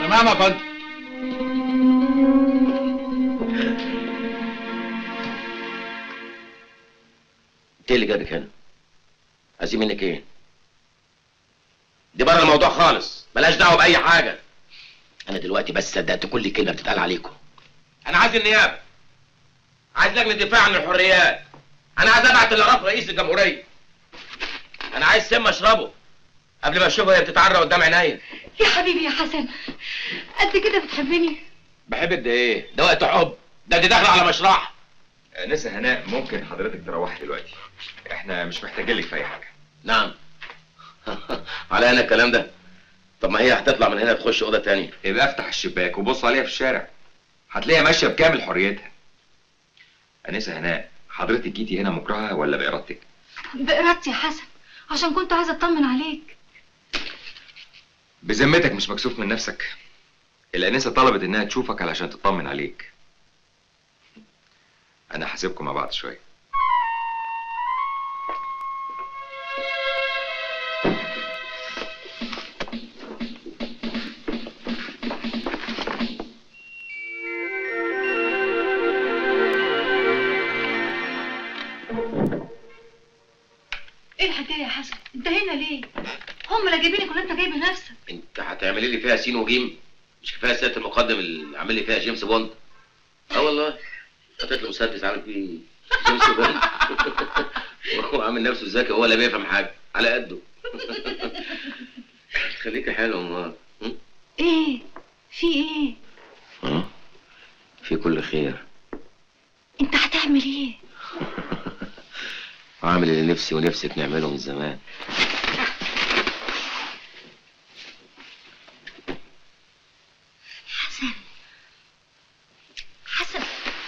تمام يا فندم انت اللي جابك هنا عايزين منك ايه دي بره الموضوع خالص ملاش دعوه باي حاجه انا دلوقتي بس صدقت كل كلمه بتتقال عليكم انا عايز النيابه عايز لجنه دفاع عن الحريات انا عايز ابعت الاراف رئيس الجمهوريه انا عايز سم اشربه قبل ما اشوفها وهي بتتعرى قدام عينيا يا حبيبي يا حسن قد كده بتحبني بحبك ده ايه ده وقت حب ده انت داخله على مشرح نسا هناء ممكن حضرتك تروحي دلوقتي احنا مش محتاجين لك في اي حاجه نعم على انا الكلام ده طب ما هي هتطلع من هنا تخش اوضه تانية يبقى افتح الشباك وبص عليها في الشارع هتلاقيها ماشيه بكامل حريتها انسه هناء حضرتك جيتي هنا مكرهه ولا بارادتك بإرادتي يا حسن عشان كنت عايزة اطمن عليك بذمتك مش مكسوف من نفسك الانسه طلبت انها تشوفك علشان تطمن عليك انا هسيبكم مع بعض شويه ايه الحكاية يا حسن انت هنا ليه هم اللي جايبينك ولا انت جايب نفسك انت هتعملي لي فيها سين وجيم مش كفايه سياده المقدم اللي عامل لي فيها جيمس بوند اه والله حطيت له مسدس عامل فيه جيمس بوند وهو عامل نفسه ذكي وهو لا بيفهم حاجه على قده خليكي حلو امال ايه في ايه ها؟ في كل خير انت هتعمل ايه عامل اللي نفسي ونفسك نعمله من زمان حسن حسن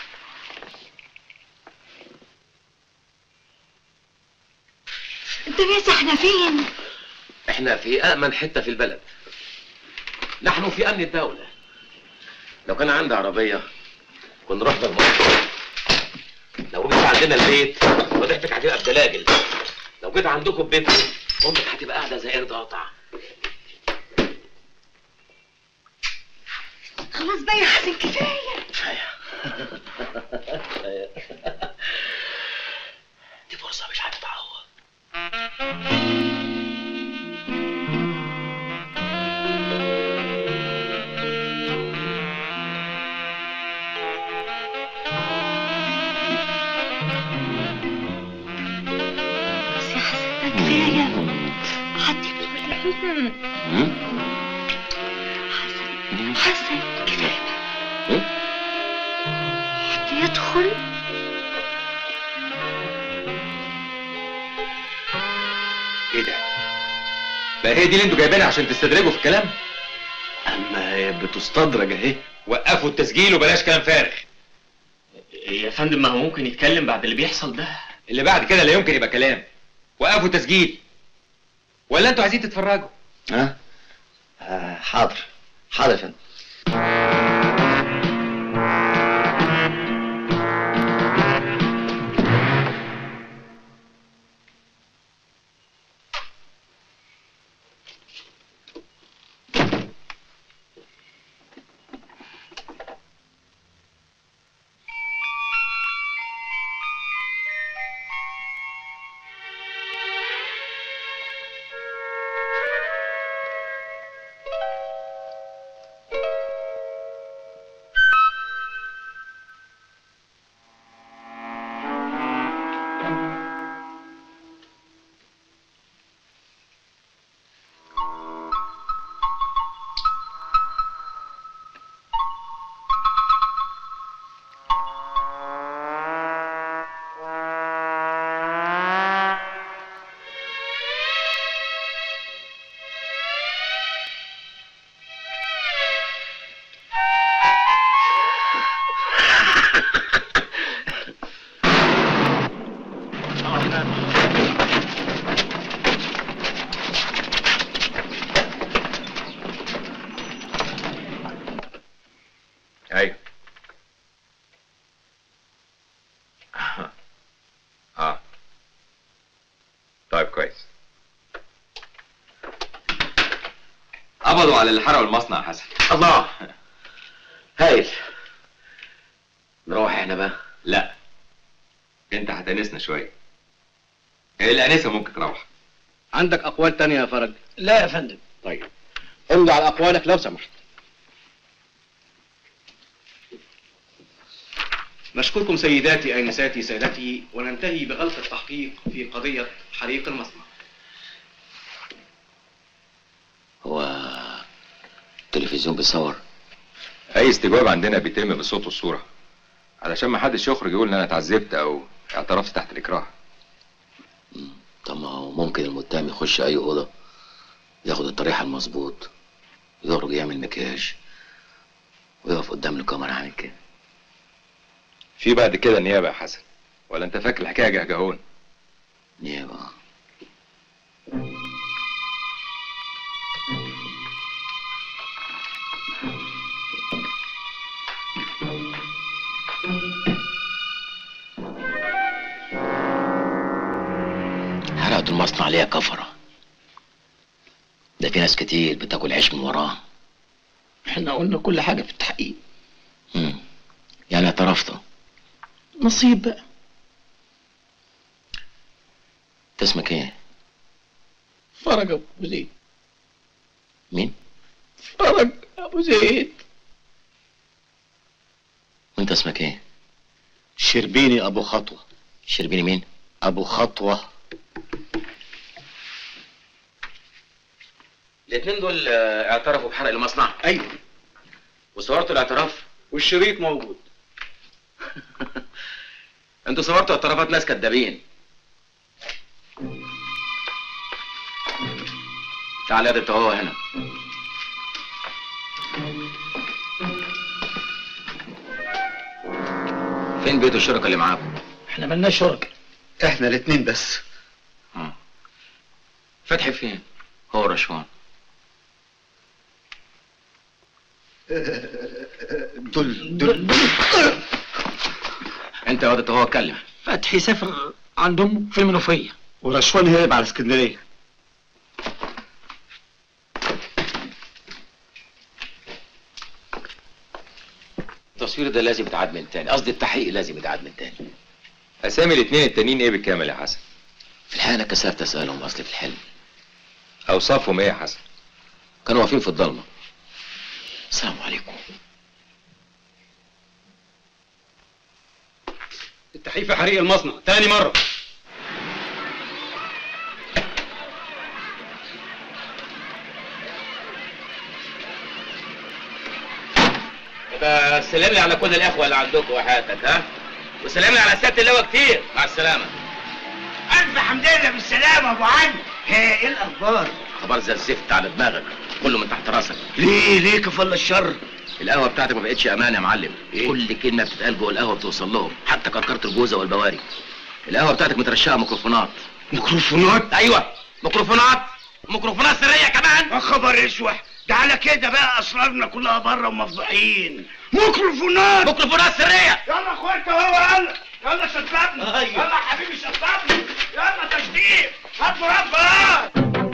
انت ناسي احنا فين احنا في امن حته في البلد نحن في امن الدوله لو كان عندي عربيه كنا رحنا المنطقه لو جيت عندنا البيت وضحتك هتبقى بدلاجل لو جيت عندكم بيتكم امك هتبقى قاعده زي قرد قاطع خلاص بقى يا حسن كفايه دي فرصه مش هتتعوض بس يا حسن ده كفايه حد يدخل حسن حسن كفايه إيه؟ حد يدخل ايه ده بقى هي دي اللي انتوا جايبينها عشان تستدرجوا في الكلام اما هي بتستدرج اهي وقفوا التسجيل وبلاش كلام فارغ يا فندم ما هو ممكن يتكلم بعد اللي بيحصل ده اللي بعد كده لا يمكن يبقى كلام وقفوا التسجيل ولا انتوا عايزين تتفرجوا ها آه حاضر حاضر يا فندم قبضوا على اللي حرقوا المصنع يا حسن الله هايل نروح احنا بقى لا انت هتأنسنا شويه الانسه ممكن تروح عندك اقوال تانية يا فرج لا يا فندم طيب امضي على اقوالك لو سمحت نشكركم سيداتي انساتي سادتي وننتهي بغلق التحقيق في قضيه حريق المصنع هو التلفزيون بيصور اي استجواب عندنا بيتم بالصوت والصوره علشان ما حدش يخرج يقول ان انا اتعذبت او اعترفت تحت الاكراه طب ما هو ممكن المتهم يخش اي اوضه ياخد الطريحه المظبوط يخرج يعمل مكياج ويقف قدام الكاميرا عامل كده في بعد كده نيابه يا حسن ولا انت فاكر الحكايه جهجهون نيابه حرقت المصنع ليها كفرة ده في ناس كتير بتاكل عيش من وراه احنا قلنا كل حاجة في التحقيق مم. يعني اعترفت نصيب بقى انت اسمك ايه؟ فرج ابو زيد مين؟ فرج ابو زيد وانت اسمك ايه؟ شربيني ابو خطوة شربيني مين؟ ابو خطوة الاتنين دول اعترفوا بحرق المصنع ايوه وصورتوا الاعتراف والشريط موجود انتوا صورتوا اعترافات ناس كدابين تعال يا انت هو هنا فين بيت الشركة اللي معاكم؟ احنا ملناش شركة احنا الاتنين بس اه فتحي فين؟ هو رشوان دول دول انت يا واد هو اتكلم فتحي سافر عند امه في المنوفية ورشوان هرب على اسكندريه التصوير ده لازم يتعاد من تاني قصدي التحقيق لازم يتعاد من تاني اسامي الاثنين التانيين ايه بالكامل يا حسن في الحقيقة انا كسرت اسألهم اصل في الحلم اوصافهم ايه يا حسن كانوا واقفين في الضلمة السلام عليكم التحقيق في حريق المصنع تاني مره يبقى سلم لي على كل الاخوه اللي عندكم وحياتك ها وسلم لي على سياده اللواء كتير مع السلامه ألف حمد لله بالسلامة أبو علي ها إيه الأخبار؟ خبر زي الزفت على دماغك كله من تحت راسك ليه ليه كفل الشر؟ القهوه بتاعتك ما بقتش امان يا معلم إيه؟ كل كلمه بتتقال جوه القهوه بتوصل لهم حتى كركره الجوزه والبواري القهوه بتاعتك مترشقه ميكروفونات ميكروفونات؟ ايوه ميكروفونات ميكروفونات سريه كمان يا خبر اسوح ده على كده بقى أسرارنا كلها بره ومفضوحين ميكروفونات ميكروفونات سريه يلا اخوات اهو يلا يلا شطبني أيوة. يلا حبيبي شطبني يلا تشديد هات مربى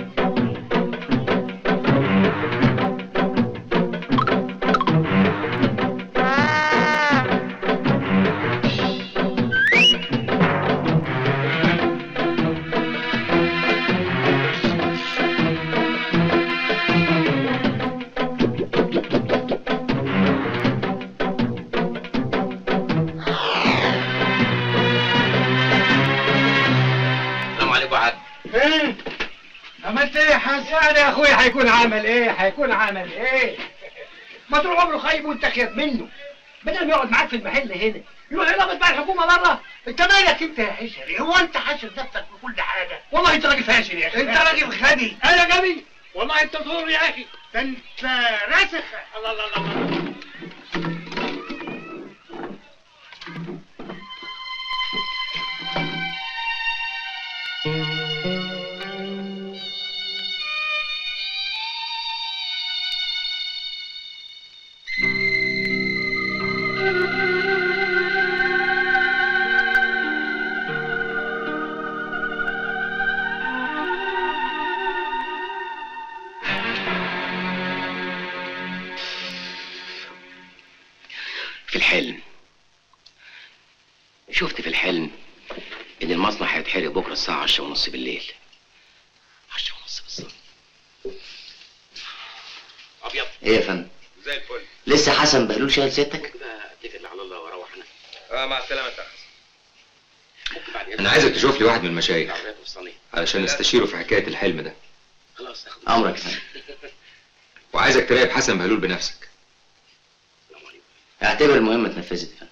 السلام عليكم يا حاج ايه عملت ايه يا حسن يعني يا اخويا هيكون عمل ايه هيكون عمل ايه ما طول عمره خايب وانت خايف منه بدل ما يقعد معاك في المحل هنا يروح يلغط بقى الحكومه بره انت مالك انت يا حشري هو انت حاشر نفسك في كل حاجه والله انت راجل فاشل يا اخي انت راجل غبي انا غبي والله انت طول يا اخي ده انت راسخ الله الله الله, الله. في الحلم شفت في الحلم ان المصنع هيتحرق بكره الساعه عشرة ونص بالليل عشرة ونص بالظبط ابيض ايه يا فندم زي الفل لسه حسن بهلول شايل ستك كده اتكل على الله واروح انا اه مع السلامه انت ممكن بعد انا عايزك تشوف لي واحد من المشايخ العربيات والصينية. علشان استشيره في حكايه الحلم ده خلاص اخد امرك يا فندم وعايزك تراقب حسن بهلول بنفسك السلام عليكم اعتبر المهمه اتنفذت يا فندم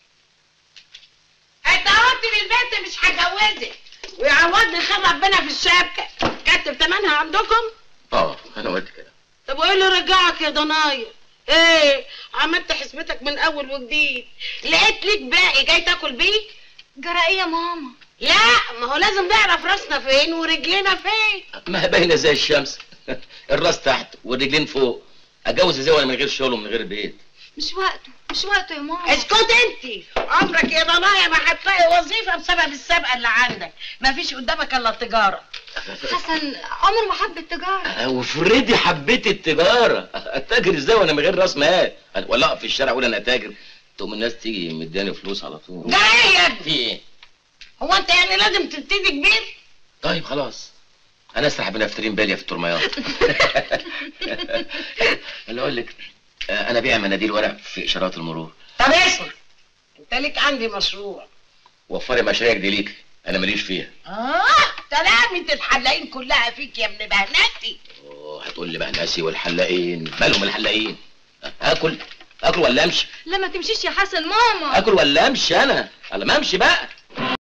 اتعودت للبنت مش هجوزك ويعوضني خير ربنا في الشبكه كاتب تمنها عندكم اه انا قلت كده طب وايه اللي رجعك يا ضناير ايه عملت حسبتك من اول وجديد لقيت ليك باقي جاي تاكل بيه جرى ايه يا ماما لا ما هو لازم نعرف راسنا فين ورجلينا فين ما هي باينه زي الشمس الراس تحت والرجلين فوق اتجوز ازاي وانا من غير شغل ومن غير بيت مش وقته مش وقته يا ماما اسكت انت عمرك يا ضنايا ما هتلاقي وظيفه بسبب السابقه اللي عندك ما فيش قدامك الا التجاره حسن عمره ما حب التجارة وفريدي حبيت التجاره اتاجر ازاي وانا من غير راس مال ولا اقف في الشارع اقول انا تاجر تقوم الناس تيجي مداني فلوس على طول ده ايه يا ابني في ايه هو انت يعني لازم تبتدي كبير طيب خلاص انا اسرح بنفترين بالي في الترميات اللي اقول لك آه، انا بيع مناديل ورق في اشارات المرور طب اسمع انت ليك عندي مشروع وفري مشاريعك دي ليك انا ماليش فيها اه تلامة الحلاقين كلها فيك يا ابن بهنتي أوه، هتقول لي بقى ناسي والحلاقين مالهم الحلاقين اكل اكل ولا امشي لا ما تمشيش يا حسن ماما اكل ولا امشي انا ولا ما امشي بقى